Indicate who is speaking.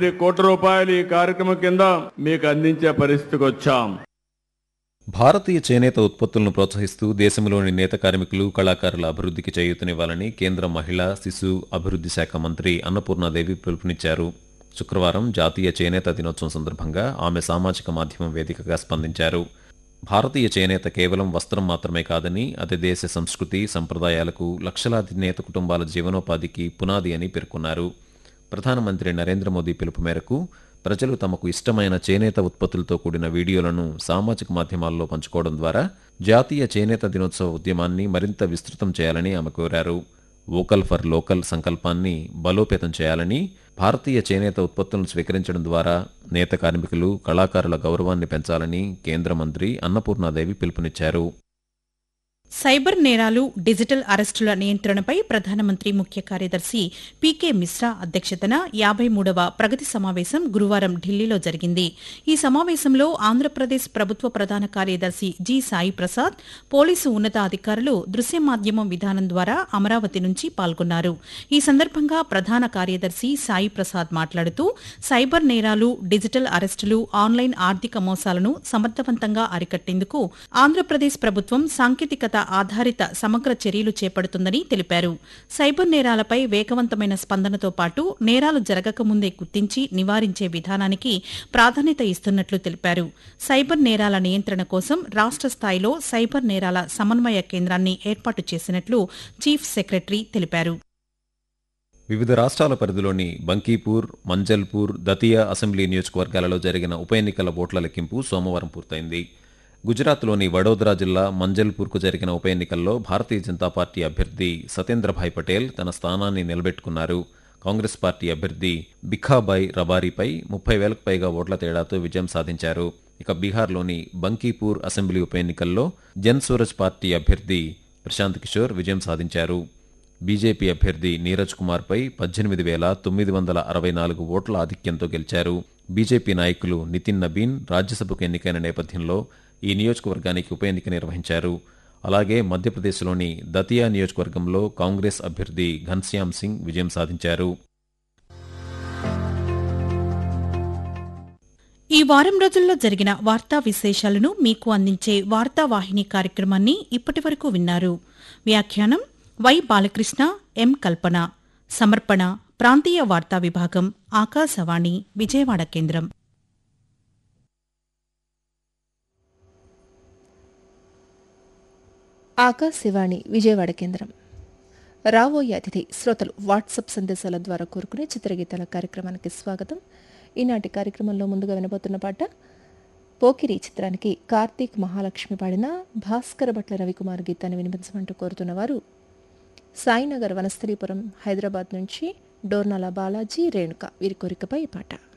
Speaker 1: కోట్ల రూపాయలు ఈ కార్యక్రమం కింద మీకు అందించే పరిస్థితికి వచ్చాం
Speaker 2: భారతీయ చేనేత ఉత్పత్తులను ప్రోత్సహిస్తూ దేశంలోని నేత కార్మికులు కళాకారుల అభివృద్ధికి చేయూతనివ్వాలని కేంద్ర మహిళా శిశు అభివృద్ధి శాఖ మంత్రి అన్నపూర్ణాదేవి పిలుపునిచ్చారు శుక్రవారం జాతీయ చేనేత దినోత్సవం సందర్భంగా ఆమె సామాజిక మాధ్యమం వేదికగా స్పందించారు భారతీయ చేనేత కేవలం వస్త్రం మాత్రమే కాదని అది దేశ సంస్కృతి సంప్రదాయాలకు లక్షలాది నేత కుటుంబాల జీవనోపాధికి పునాది అని పేర్కొన్నారు ప్రధానమంత్రి నరేంద్ర మోదీ పిలుపు మేరకు ప్రజలు తమకు ఇష్టమైన చేనేత ఉత్పత్తులతో కూడిన వీడియోలను సామాజిక మాధ్యమాల్లో పంచుకోవడం ద్వారా జాతీయ చేనేత దినోత్సవ ఉద్యమాన్ని మరింత విస్తృతం చేయాలని ఆమె కోరారు వోకల్ ఫర్ లోకల్ సంకల్పాన్ని బలోపేతం చేయాలని భారతీయ చేనేత ఉత్పత్తులను స్వీకరించడం ద్వారా నేత కార్మికులు కళాకారుల గౌరవాన్ని పెంచాలని కేంద్ర మంత్రి అన్నపూర్ణాదేవి పిలుపునిచ్చారు
Speaker 3: సైబర్ నేరాలు డిజిటల్ అరెస్టుల నియంత్రణపై ప్రధానమంత్రి ముఖ్య కార్యదర్శి పీకే మిశ్రా అధ్యక్షతన యాభై మూడవ ప్రగతి సమావేశం గురువారం ఢిల్లీలో జరిగింది ఈ సమావేశంలో ఆంధ్రప్రదేశ్ ప్రభుత్వ ప్రధాన కార్యదర్శి జి సాయి ప్రసాద్ పోలీసు ఉన్నతాధికారులు దృశ్య మాధ్యమం విధానం ద్వారా అమరావతి నుంచి పాల్గొన్నారు ఈ సందర్భంగా ప్రధాన కార్యదర్శి సాయి ప్రసాద్ మాట్లాడుతూ సైబర్ నేరాలు డిజిటల్ అరెస్టులు ఆన్లైన్ ఆర్థిక మోసాలను సమర్థవంతంగా అరికట్టేందుకు ఆంధ్రప్రదేశ్ ప్రభుత్వం సాంకేతికత ఆధారిత సమగ్ర చర్యలు చేపడుతుందని తెలిపారు సైబర్ నేరాలపై వేగవంతమైన స్పందనతో పాటు నేరాలు జరగకముందే గుర్తించి నివారించే విధానానికి ప్రాధాన్యత ఇస్తున్నట్లు తెలిపారు సైబర్ నేరాల నియంత్రణ కోసం రాష్ట్ర స్థాయిలో సైబర్ నేరాల సమన్వయ కేంద్రాన్ని ఏర్పాటు చేసినట్లు చీఫ్ సెక్రటరీ తెలిపారు
Speaker 2: వివిధ రాష్ట్రాల పరిధిలోని బంకీపూర్ మంజల్పూర్ దతియా అసెంబ్లీ నియోజకవర్గాలలో జరిగిన ఉప ఎన్నికల ఓట్ల లెక్కింపు సోమవారం పూర్తయింది గుజరాత్లోని వడోదరా జిల్లా మంజల్పూర్కు జరిగిన ఉప ఎన్నికల్లో భారతీయ జనతా పార్టీ అభ్యర్థి సతేంద్రభాయ్ పటేల్ తన స్థానాన్ని నిలబెట్టుకున్నారు కాంగ్రెస్ పార్టీ అభ్యర్థి బిఖాబాయ్ రబారీపై ముప్పై వేలకు పైగా ఓట్ల తేడాతో విజయం సాధించారు ఇక బీహార్లోని బంకీపూర్ అసెంబ్లీ ఉప ఎన్నికల్లో జన్ సూరజ్ పార్టీ అభ్యర్థి ప్రశాంత్ కిషోర్ విజయం సాధించారు బీజేపీ అభ్యర్థి నీరజ్ కుమార్పై పద్దెనిమిది వేల తొమ్మిది వందల అరవై నాలుగు ఓట్ల ఆధిక్యంతో గెలిచారు బీజేపీ నాయకులు నితిన్ నబీన్ రాజ్యసభకు ఎన్నికైన నేపథ్యంలో ఈ నియోజకవర్గానికి ఉప ఎన్నిక నిర్వహించారు అలాగే మధ్యప్రదేశ్లోని దతియా నియోజకవర్గంలో కాంగ్రెస్ అభ్యర్థి ఘన్శ్యామ్ సింగ్ విజయం సాధించారు
Speaker 3: ఈ వారం రోజుల్లో జరిగిన వార్తా విశేషాలను మీకు అందించే వార్తావాహిని కార్యక్రమాన్ని ఇప్పటివరకు విన్నారు వ్యాఖ్యానం వై బాలకృష్ణ ఎం కల్పన సమర్పణ ప్రాంతీయ వార్తా విభాగం ఆకాశవాణి విజయవాడ కేంద్రం
Speaker 4: ఆకాశవాణి విజయవాడ కేంద్రం రాబోయే అతిథి శ్రోతలు వాట్సాప్ సందేశాల ద్వారా కోరుకునే చిత్రగీతాల కార్యక్రమానికి స్వాగతం ఈనాటి కార్యక్రమంలో ముందుగా వినబోతున్న పాట పోకిరి చిత్రానికి కార్తీక్ మహాలక్ష్మి పాడిన భాస్కర భట్ల రవికుమార్ గీతాన్ని వినిపించమంటూ కోరుతున్న వారు సాయినగర్ వనస్థలీపురం హైదరాబాద్ నుంచి డోర్నాల బాలాజీ రేణుక వీరి కోరికపై ఈ పాట